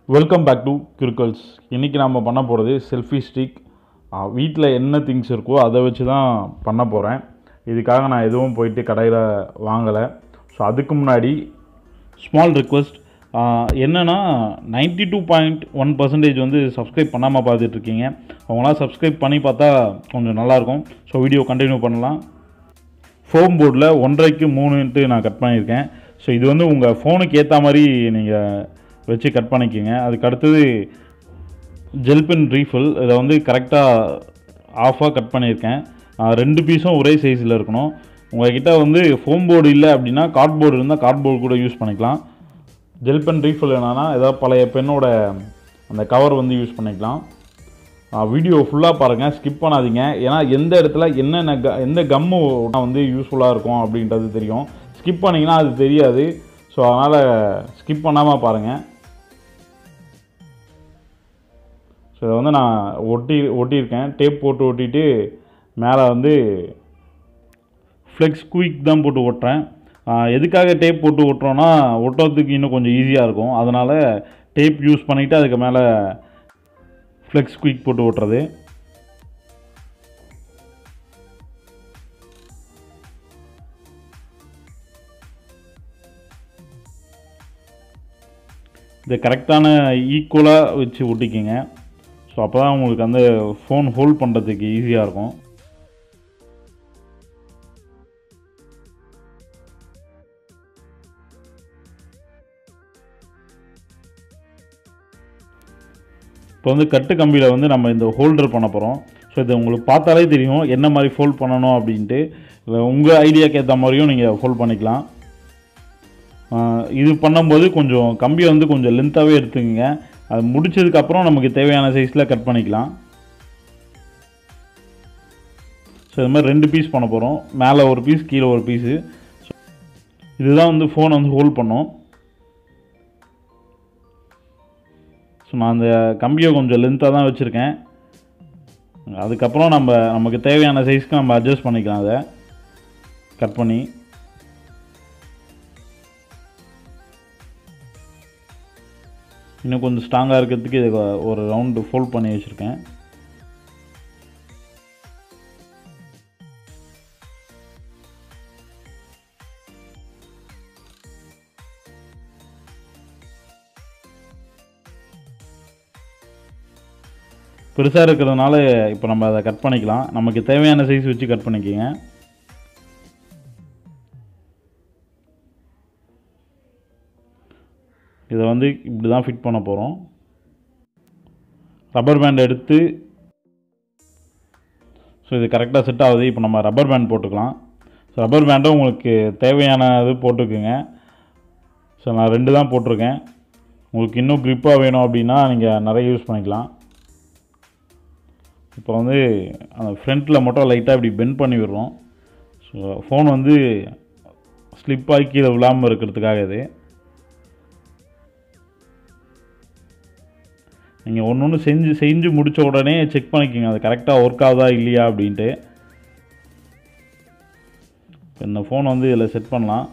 welcome back to கிருக்கல்ஸ் இன்றைக்கி நம்ம பண்ண போகிறது செல்ஃபி ஸ்டிக் வீட்டில் என்ன திங்ஸ் இருக்கோ அதை வச்சு தான் பண்ண போகிறேன் இதுக்காக நான் எதுவும் போயிட்டு கடையில் வாங்கலை ஸோ அதுக்கு முன்னாடி ஸ்மால் ரிக்வெஸ்ட் என்னென்னா ninety two point one percentage வந்து சப்ஸ்கிரைப் பண்ணாமல் பார்த்துட்ருக்கீங்க அவங்களாம் சப்ஸ்கிரைப் பண்ணி பார்த்தா கொஞ்சம் நல்லாயிருக்கும் ஸோ வீடியோ கண்டினியூ பண்ணலாம் ஃபோம் போர்டில் ஒன்றரைக்கு மூணுன்ட்டு நான் கட் பண்ணியிருக்கேன் ஸோ இது வந்து உங்கள் ஃபோனுக்கு ஏற்ற மாதிரி நீங்கள் வச்சு கட் பண்ணிக்கோங்க அதுக்கு அடுத்தது ஜெல் பென் ரீஃபில் இதை வந்து கரெக்டாக ஆஃபாக கட் பண்ணியிருக்கேன் ஆஹ் ரெண்டு பீஸும் ஒரே சைஸில் இருக்கணும் உங்கள்கிட்ட வந்து ஃபோம் போர்டு இல்லை அப்படின்னா கார்ட்போர்டு இருந்தால் கார்ட்போர்டு கூட யூஸ் பண்ணிக்கலாம் ஜெல் பென் ரீஃபில் என்னன்னா ஏதாவது பழைய பெண்ணோட அந்த கவர் வந்து யூஸ் பண்ணிக்கலாம் வீடியோ ஃபுல்லாக பாருங்கள் ஸ்கிப் பண்ணாதீங்க ஏன்னா எந்த இடத்துல என்னென்ன க எந்த கம்மு வந்து யூஸ்ஃபுல்லாக இருக்கும் அப்படின்றது தெரியும் ஸ்கிப் பண்ணிங்கன்னா அது தெரியாது ஸோ அதனால் ஸ்கிப் பண்ணாமல் பாருங்கள் ஸோ இதை வந்து நான் ஒட்டி ஒட்டியிருக்கேன் டேப் போட்டு ஒட்டிட்டு மேலே வந்து ஃப்ளெக்ஸ் குயிக் தான் போட்டு ஒட்டுறேன் ஆஹ் எதுக்காக டேப் போட்டு ஒட்டுறோன்னா ஒட்டுறதுக்கு இன்னும் கொஞ்சம் ஈஸியாக இருக்கும் அதனால் டேப் யூஸ் பண்ணிவிட்டு அதுக்கு மேலே ஃப்ளெக்ஸ் குயிக் போட்டு ஓட்டுறது இதை கரெக்டான ஈக்குவலாக வச்சு ஒட்டிக்கிங்க ஸோ அப்போ தான் உங்களுக்கு அந்த ஃபோன் ஹோல்ட் பண்ணுறதுக்கு ஈஸியாக இருக்கும் இப்போ வந்து கட்டு கம்பியில் வந்து நம்ம இந்த ஹோல்டர் பண்ண போகிறோம் ஸோ இதை உங்களுக்கு பார்த்தாலே தெரியும் என்ன மாதிரி ஃபோல்ட் பண்ணணும் அப்படின்ட்டு உங்கள் ஐடியாக்கு ஏற்ற மாதிரியும் நீங்கள் ஃபோல்ட் பண்ணிக்கலாம் ஆஹ் இது பண்ணும்போது கொஞ்சம் கம்பியை வந்து கொஞ்சம் லென்த்தாகவே எடுத்துக்கங்க அது முடிச்சதுக்கப்புறம் நமக்கு தேவையான சைஸில் கட் பண்ணிக்கலாம் ஸோ இது மாதிரி ரெண்டு பீஸ் பண்ண போகிறோம் மேலே ஒரு பீஸ் கீழே ஒரு பீஸு இதுதான் வந்து ஃபோனை வந்து ஹோல்ட் பண்ணும் ஸோ நான் அந்த கம்பியை கொஞ்சம் லென்த்தாக தான் வச்சுருக்கேன் அதுக்கப்புறம் நம்ம நமக்கு தேவையான சைஸ்க்கு நம்ம அட்ஜஸ்ட் பண்ணிக்கலாம் அதை கட் பண்ணி இன்னும் கொஞ்சம் ஸ்ட்ராங்காக இருக்கிறதுக்கு இதை ஒரு ரவுண்டு ஃபோல்ட் பண்ணி வச்சுருக்கேன் பெருசாக இருக்கிறதுனால இப்போ நம்ம அதை கட் பண்ணிக்கலாம் நமக்கு தேவையான சைஸ் வச்சு கட் பண்ணிக்கோங்க இதை வந்து இப்படி தான் ஃபிட் பண்ண போகிறோம் ரப்பர் பேண்ட் எடுத்து ஸோ இது கரெக்டாக செட் ஆகுது இப்போ நம்ம ரப்பர் பேண்ட் போட்டுக்கலாம் ஸோ ரப்பர் பேண்டும் உங்களுக்கு தேவையான இது போட்டுக்குங்க ஸோ நான் ரெண்டு தான் போட்டிருக்கேன் உங்களுக்கு இன்னும் க்ரிப்பாக வேணும் அப்படின்னா நீங்கள் நிறைய யூஸ் பண்ணிக்கலாம் இப்போ வந்து அந்த ஃப்ரண்ட்டில் மட்டும் லைட்டாக இப்படி பெண்ட் பண்ணி விடுறோம் ஸோ ஃபோன் வந்து ஸ்லிப்பாகி கீழே விழாமல் இருக்கிறதுக்காக இது நீங்கள் ஒன்று ஒன்று செஞ்சு செஞ்சு முடித்த உடனே செக் பண்ணிக்கோங்க அது கரெக்டாக ஒர்க் ஆகுதா இல்லையா அப்படின்ட்டு இப்போ இந்த ஃபோன் வந்து இதில் செட் பண்ணலாம்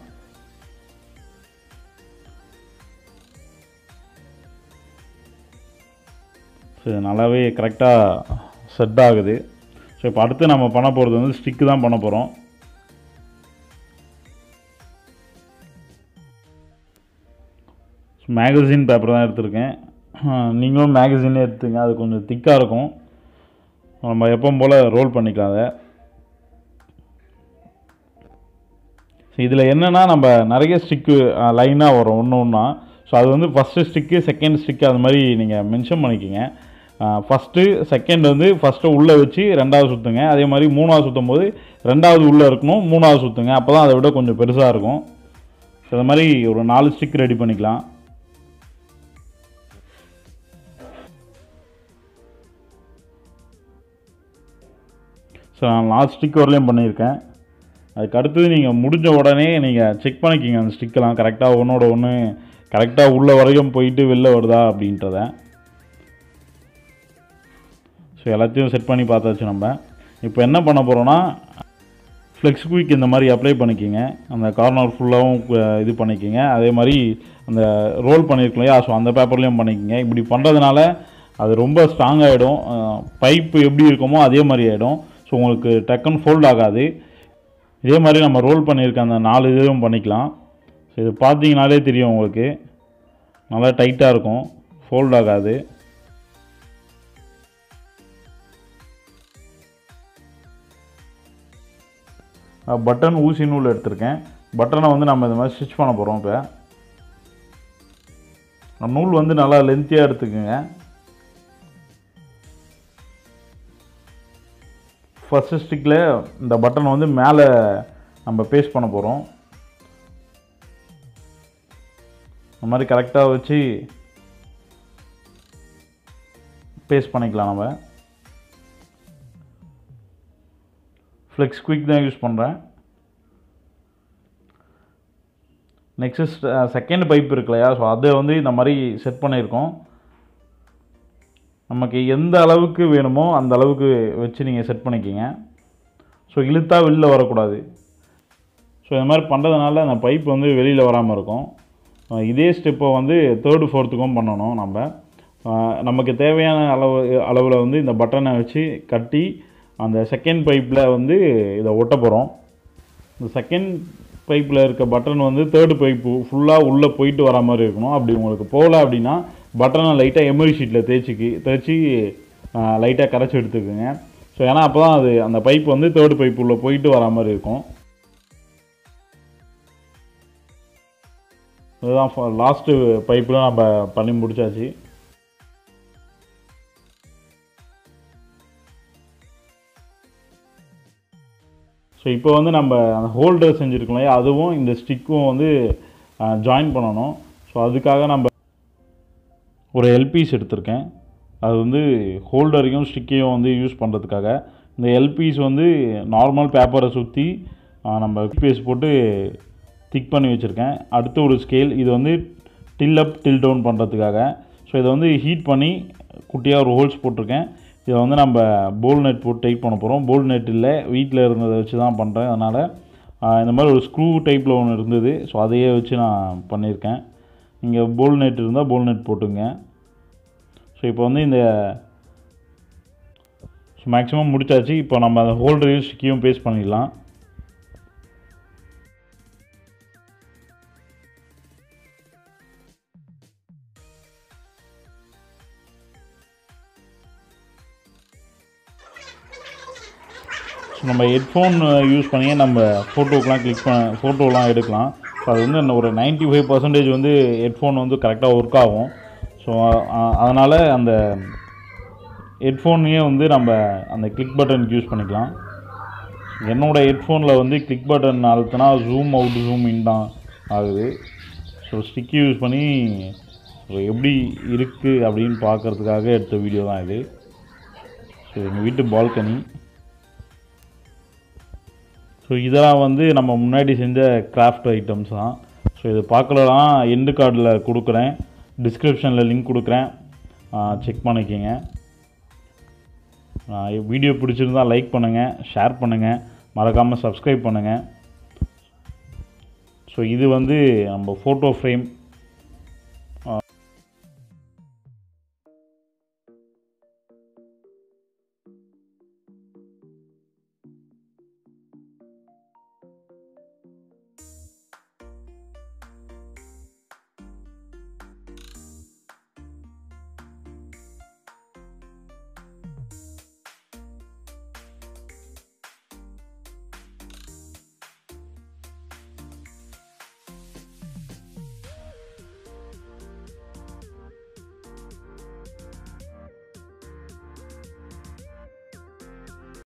ஸோ இது நல்லாவே கரெக்டாக செட் ஆகுது ஸோ இப்போ அடுத்து நம்ம பண்ண போகிறது வந்து ஸ்டிக்கு தான் பண்ண போகிறோம் மேகசின் பேப்பர் தான் எடுத்திருக்கேன் நீங்களும் மேகசினே எடுத்துங்க அது கொஞ்சம் திக்காக இருக்கும் நம்ம எப்பவும் போல் ரோல் பண்ணிக்கலாம் அதை இதில் என்னென்னா நம்ம நிறைய ஸ்டிக்கு லைனாக வரும் ஒன்று ஒன்றா ஸோ அது வந்து ஃபஸ்ட்டு ஸ்டிக்கு செகண்ட் ஸ்டிக்கு அது மாதிரி நீங்கள் மென்ஷன் பண்ணிக்கோங்க ஃபஸ்ட்டு செகண்ட் வந்து ஃபஸ்ட்டு உள்ளே வச்சு ரெண்டாவது சுற்றுங்க அதே மாதிரி மூணாவது சுற்றும் போது ரெண்டாவது உள்ளே இருக்கணும் மூணாவது சுற்றுங்க அப்போ தான் அதை விட கொஞ்சம் பெருசாக இருக்கும் ஸோ அது மாதிரி ஒரு நாலு ஸ்டிக் ரெடி பண்ணிக்கலாம் ஸோ நான் லாஸ்ட் ஸ்டிக் வரலையும் பண்ணியிருக்கேன் அதுக்கு அடுத்தது நீங்கள் முடிஞ்ச உடனே நீங்கள் செக் பண்ணிக்கிங்க அந்த ஸ்டிக்கெல்லாம் கரெக்டாக ஒன்றோட ஒன்று கரெக்டாக உள்ள வரைக்கும் போயிட்டு வெளில வருதா அப்படின்றத ஸோ எல்லாத்தையும் செட் பண்ணி பார்த்தாச்சு நம்ம இப்போ என்ன பண்ண போகிறோன்னா ஃப்ளெக்ஸ் குயிக் இந்த மாதிரி அப்ளை பண்ணிக்கிங்க அந்த கார்னர் ஃபுல்லாகவும் இது பண்ணிக்கிங்க அதே மாதிரி அந்த ரோல் பண்ணியிருக்கோம் இல்லையா ஸோ அந்த பேப்பர்லேயும் பண்ணிக்கிங்க இப்படி பண்ணுறதுனால அது ரொம்ப ஸ்ட்ராங் ஆகிடும் பைப்பு எப்படி இருக்குமோ அதே மாதிரி ஆகிடும் ஸோ உங்களுக்கு டக்குன்னு ஃபோல்ட் ஆகாது இதே மாதிரி நம்ம ரோல் பண்ணியிருக்க அந்த நாலு இதுவும் பண்ணிக்கலாம் ஸோ இது பார்த்தீங்கனாலே தெரியும் உங்களுக்கு நல்லா டைட்டாக இருக்கும் ஃபோல்ட் ஆகாது பட்டன் ஊசி நூல் எடுத்திருக்கேன் பட்டனை வந்து நம்ம இந்த மாதிரி ஸ்டிச் பண்ண போகிறோம் இப்போ நூல் வந்து நல்லா லென்த்தியாக எடுத்துக்கோங்க ஃபஸ்ட்டு ஸ்டிக்கில் இந்த பட்டன் வந்து மேலே நம்ம பேஸ்ட் பண்ண போகிறோம் இந்த மாதிரி கரெக்டாக வச்சு பேஸ்ட் பண்ணிக்கலாம் நம்ம ஃப்ளெக்ஸ் குயிக் தான் யூஸ் பண்ணுறேன் நெக்ஸ்ட் செகண்ட் பைப் இருக்கு இல்லையா ஸோ அதை வந்து இந்த மாதிரி செட் பண்ணியிருக்கோம் நமக்கு எந்த அளவுக்கு வேணுமோ அந்த அளவுக்கு வச்சு நீங்கள் செட் பண்ணிக்கிங்க ஸோ இழுத்தா வெளியில் வரக்கூடாது ஸோ இந்த மாதிரி பண்ணுறதுனால அந்த பைப் வந்து வெளியில் வராமல் இருக்கும் அஹ் இதே ஸ்டெப்பை வந்து தேர்டு ஃபோர்த்துக்கும் பண்ணணும் நம்ம அஹ் நமக்கு தேவையான அளவு அளவில் வந்து இந்த பட்டனை வச்சு கட்டி அந்த செகண்ட் பைப்பில் வந்து இதை ஒட்ட போகிறோம் இந்த செகண்ட் பைப்பில் இருக்க பட்டன் வந்து தேர்டு பைப்பு ஃபுல்லாக உள்ளே போயிட்டு வர மாதிரி இருக்கணும் அப்படி உங்களுக்கு போகல அப்படின்னா பட்டனை லைட்டாக எமரி ஷீட்டில் தேய்ச்சிக்கி தேய்ச்சி லைட்டாக கரைச்சி எடுத்துக்கோங்க ஸோ ஏன்னா அப்போ தான் அது அந்த பைப் வந்து தேர்டு பைப் உள்ளே போயிட்டு வர மாதிரி இருக்கும் இதுதான் லாஸ்ட்டு பைப்பில் நம்ம பண்ணி முடிச்சாச்சு ஸோ இப்போ வந்து நம்ம அந்த ஹோல்டர் செஞ்சுருக்கோம் இல்லையா அதுவும் இந்த ஸ்டிக்கும் வந்து ஜாயின் பண்ணணும் ஸோ அதுக்காக நம்ம ஒரு எல்பீஸ் எடுத்திருக்கேன் அது வந்து ஹோல்டரையும் ஸ்டிக்கையும் வந்து யூஸ் பண்ணுறதுக்காக இந்த எல்பீஸ் வந்து நார்மல் பேப்பரை சுற்றி நம்ம பேஸ் போட்டு திக் பண்ணி வச்சுருக்கேன் அடுத்து ஒரு ஸ்கேல் இது வந்து டில் அப் டில் டவுன் பண்ணுறதுக்காக ஸோ இதை வந்து ஹீட் பண்ணி குட்டியாக ஒரு ஹோல்ஸ் போட்டிருக்கேன் இதை வந்து நம்ம போல் நெட் போட்டு டைட் பண்ண போகிறோம் போல் நெட் இல்லை வீட்டில் இருந்ததை வச்சு தான் பண்ணுறேன் அதனால் இந்த மாதிரி ஒரு ஸ்க்ரூ டைப்பில் ஒன்று இருந்தது ஸோ அதையே வச்சு நான் பண்ணியிருக்கேன் இங்கே போல் நெட் இருந்தால் போல் நெட் போட்டுங்க ஸோ இப்போ வந்து இந்த ஸோ மேக்ஸிமம் முடிச்சாச்சு இப்போ நம்ம அந்த ஹோல்டரையும் ஸ்டிக்கையும் பேஸ்ட் பண்ணிடலாம் ஸோ நம்ம ஹெட்ஃபோன் யூஸ் பண்ணியே நம்ம ஃபோட்டோக்கெலாம் கிளிக் பண்ண ஃபோட்டோலாம் எடுக்கலாம் ஸோ அது வந்து என்ன ஒரு 95% ஃபைவ் பர்சன்டேஜ் வந்து ஹெட்ஃபோன் வந்து கரெக்டாக ஒர்க் ஆகும் ஸோ அதனால் அந்த ஹெட்ஃபோனையே வந்து நம்ம அந்த கிளிக் பட்டனுக்கு யூஸ் பண்ணிக்கலாம் என்னோடய ஹெட்ஃபோனில் வந்து கிளிக் பட்டன் அழுத்தினா ஜூம் அவுட் ஜூம் இன் தான் ஆகுது ஸோ ஸ்டிக்கி யூஸ் பண்ணி ஸோ எப்படி இருக்குது அப்படின்னு பார்க்குறதுக்காக எடுத்த வீடியோ தான் இது ஸோ எங்கள் வீட்டு பால்கனி ஸோ இதெல்லாம் வந்து நம்ம முன்னாடி செஞ்ச கிராஃப்ட் ஐட்டம்ஸ் தான் ஸோ இது பார்க்கலாம் எண்டு கார்டில் கொடுக்குறேன் டிஸ்கிரிப்ஷனில் லிங்க் கொடுக்குறேன் செக் பண்ணிக்கோங்க வீடியோ பிடிச்சிருந்தா லைக் பண்ணுங்கள் ஷேர் பண்ணுங்கள் மறக்காமல் சப்ஸ்கிரைப் பண்ணுங்கள் ஸோ இது வந்து நம்ம ஃபோட்டோ ஃப்ரேம்